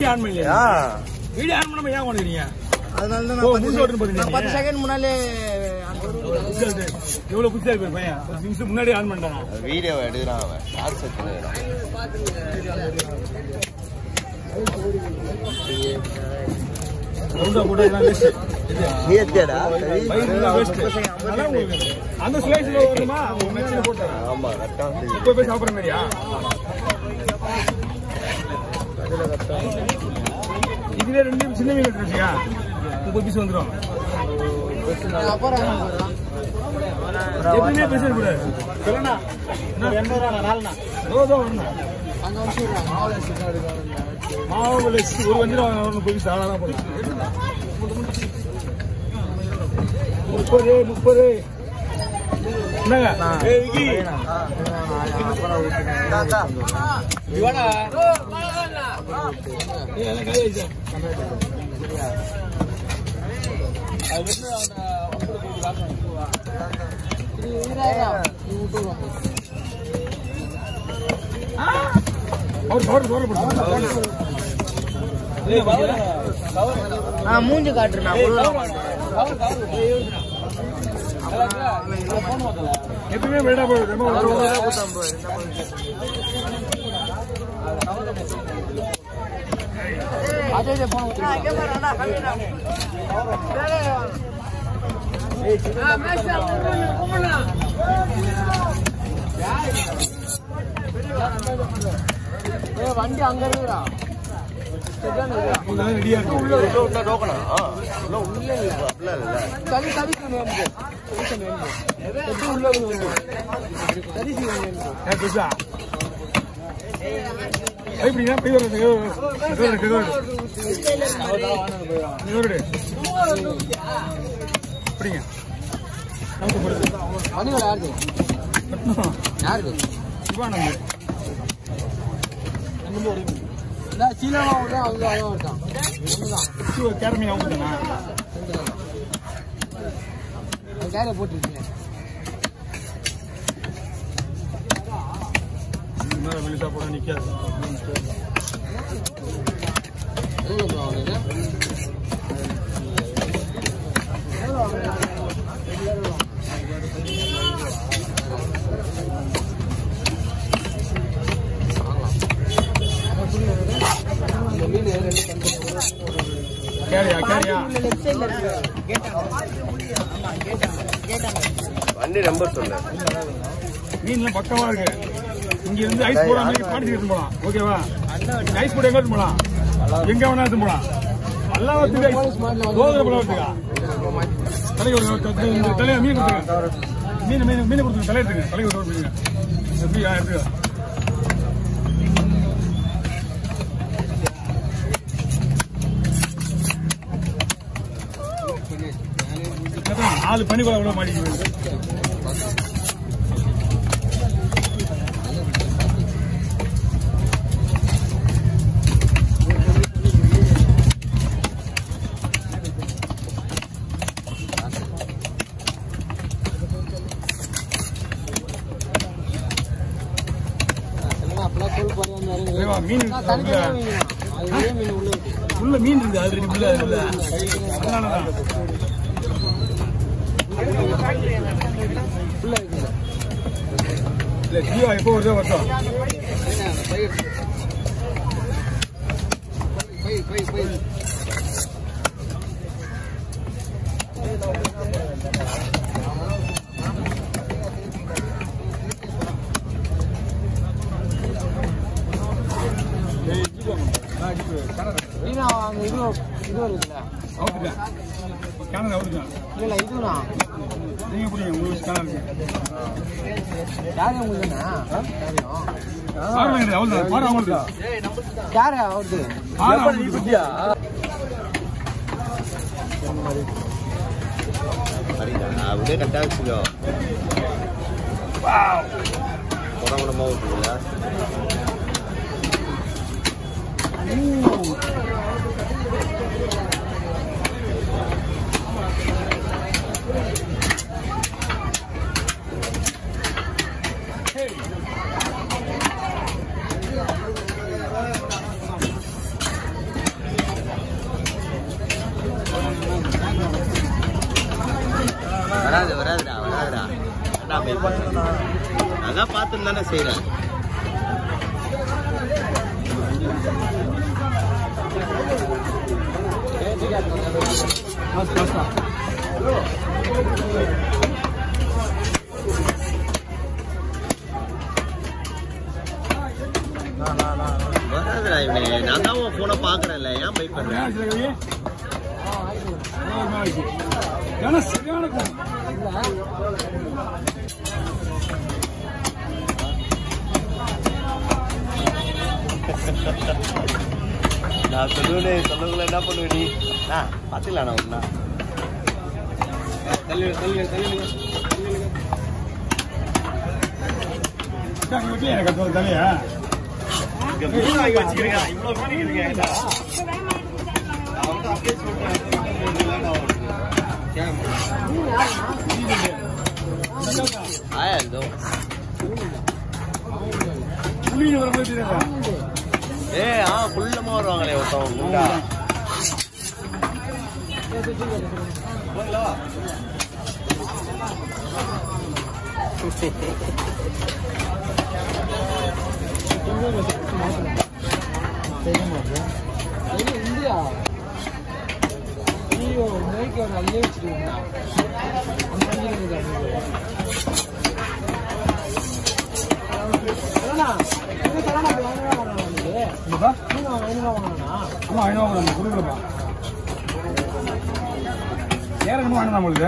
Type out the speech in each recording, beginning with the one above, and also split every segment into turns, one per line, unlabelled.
On பண்ணலையா video on பண்ணாம ஏன் பண்ணுறீங்க
அதனால
ஓ, முடிஞ்ச உடனே போறீங்க
நான் பத்து செகண்ட் முன்னாலே
எவ்வளவு புதுசா இருக்கு பையன் பத்து நிமிஷம் முன்னாடி ஆன் பண்ணிட்டான்
வீடியோ எடுக்கிறான் அவன் ஷார்ட்ஸ் எடுத்துக்கிறான்
ரவுண்டா போட்டு எல்லாம் வேஸ்ட்
நீ எத்தியாடா
வேஸ்ட் அதான் உங்களுக்கு அந்த ஸ்லைஸ்ல வருமா ஒரு மெச்சில போட்டு
ஆமா கரெக்டா
இப்போ போய் சாப்பிடுற மாதிரியா இதுல ரெண்டு சின்ன மீன் வச்சுக்கா முப்பது பீஸ் வந்துடும் எப்பயுமே பேச கூடாது மாவு லட்சி ஒரு வஞ்சிரம் ஒரு முப்பது பீஸ் ஆளாதான் போடலாம் முப்பது முப்பது என்னங்க ஏய், விக்கி. இவாடா. ஏய், எல்லாம் காலி ஆயிடுச்சா? அது வந்து அவன உங்களுக்கு காசு அவர் கவர் கவர் போட்டு
நான் மூஞ்சி காட்டுறேன்
எப்பவுமே வேடா போகுது ரொம்ப ஒரு-
வண்டி அங்க இருக்குடா
இதெல்லாம் ரெடியா இருக்கு உள்ள
உள்ள டோக்கனா உள்ள உள்ள இல்ல அப்படிலாம் இல்ல
தள்ளி தள்ளிக்கு வேணும் எப்படி உள்ள தரிசி வேணும்
ஏன் பெருசா எப்படின்னா போய் வர்றது கவர் கவர் கவர் அப்படிங்க நமக்கு போடுறது
மணிகள் யாருக்கு யாருக்கு
சிவானந்த்
இந்த சீலமா விட்டா அவங்க அதான் விட்டான் ஒண்ணுதான்
சிவ கேரமி அவங்க தானா
அந்த கேரை போட்டுருக்கீங்க
மேல வெளிச்சா போட நிக்காது
எவ்வளோ ப்ரோ அவனுக்கு
கேரியா கேரியா
வண்டி நம்பர் சொல்லு
மீன்லாம் பக்கமா இருக்கு இங்க இருந்து ஐஸ் போட மாதிரி பாடி எடுத்து போலாம் ஓகேவா ஐஸ் போட எங்க எடுத்து போலாம் எங்க வேணா எடுத்து போலாம் பல்லாவரத்துக்கு ஐஸ் கோதுரை பல்லாவரத்துக்கா தலைக்கு ஒரு ஒரு- இந்த தலையை மீன் கொடுத்துருங்க மீன் மீன் மீன் கொடுத்துருங்க தலையை எடுத்துங்க தலைக்கு ஒரு கொடுத்துருங்க எப்படி எடுத்துக்க அதான் நாலு பனி கூட எவ்வளவு மாட்டிக்குது
அப்பெல்லாம் தோல் பாரு வந்தாரு
ஓகேவா மீன்
தனித்தனியா
உள்ள-
மீன் அது ஒரே மீன் உள்ள இருக்கு
உள்ள மீன் இருக்கு ஆல்ரெடி உள்ள உள்ள அதனாலதான்
உள்ள இருக்கு
இல்ல ஜியோ எப்போ வருதோ வருஷம்
பயிர் பயிர் பயிர் பயிர் இது அந்த இது இது இருக்குல்ல
அவுத்துட்டேன் கேனல் அவுத்துட்டேன்
இல்ல இதுனா
நீங்க பிடிங்க உங்களுக்கு கேனல் இருக்கு
யாரு உங்களுக்கு
பாருங்க கிடையாது அவ்வளோதான் பாரு அவங்களுக்கு
யாரு அவருக்கு
பாரு அவங்களுக்கு
சரிடா அப்படியே கரெக்டா வச்சுக்கோ குடம் குடமா ஊற்றுதுல தெரியாம தானே செய்யறேன்
லாஸ்ட் லாஸ்டா
வராதுடா இவனே நான் தான் உன் போனை பாக்குறேன்ல ஏன் பைக் பண்றேன்
ஏன் சில கவி ஏன்னா சரியான கோவம்.
நான் சொல்லுவேன் சொல்லக்குள்ள என்ன பண்ணுவ நீ ஆ பாத்துக்கலாம் நான் ஒண்ணா
அக்கா, நீ விட்டு எனக்கு அடுத்த தலையா
ஆயா இதோ
புளியில் வரும்போது தெரியாதா
ஏ ஆ குள்ளமா வருவாங்களே ஒருத்தவங்க குண்டா
இந்தியா ஐயோ மேய்க்க நல்லே வச்சிருக்கீங்களா அந்த வண்டி இருக்குது
இல்லப்பா ஆமா ஐநூறு நம்ம கொடுக்கலப்பா ஏறணுமோ வேணும் நம்மளுக்கு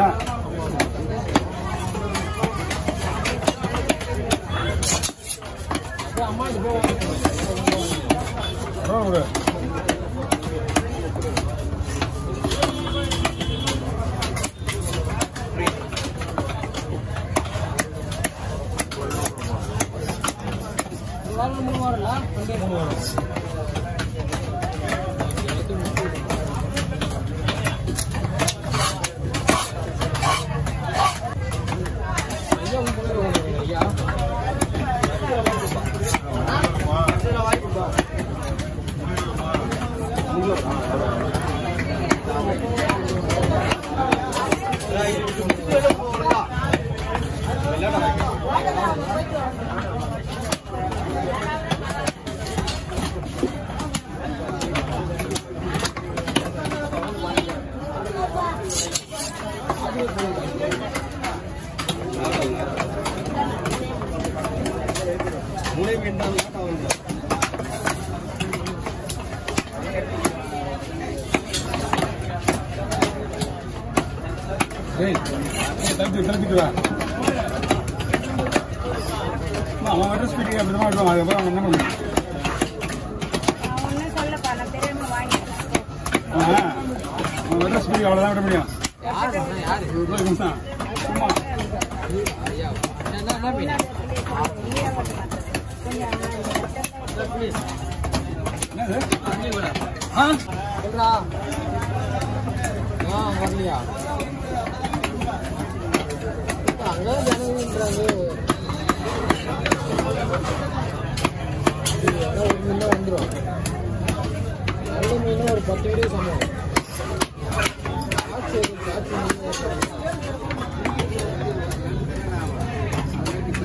அம்மா இது போ
பரவாயில்ல விடு.
மூணு வாரம்ல
மூணு வரும்.
ஐயா உங்களுக்கு ஐயா
டேய், ஏய், தம்பி, கிளம்பிட்டு வா. அம்மா, அவன் மட்டும் ஸ்பீக்கர் அப்படி தான் விடுவான். அதுக்கப்புறம் அவன் என்ன பண்ணுவான்?
ஒன்னும் சொல்லப்பா நான் தெரியாம வாங்கிட்டேன்
ஆ, அவன் மட்டும் ஸ்பீக்கர் அவ்வளவுதான் விட முடியும்
யாரு அண்ணா, யாரு
ஒரு நிமிஷம். சும்மா.
ஐயா என்ன என்ன மீன்
என்னது?
தண்ணி கூட
ஆ?
சொல்றா ஆ வரலையா அங்கே ஜனங்கன்றாங்க ஒரு மீன் வந்துடும் நல்ல மீன் ஒரு பத்து வீடியோ சம்பளம்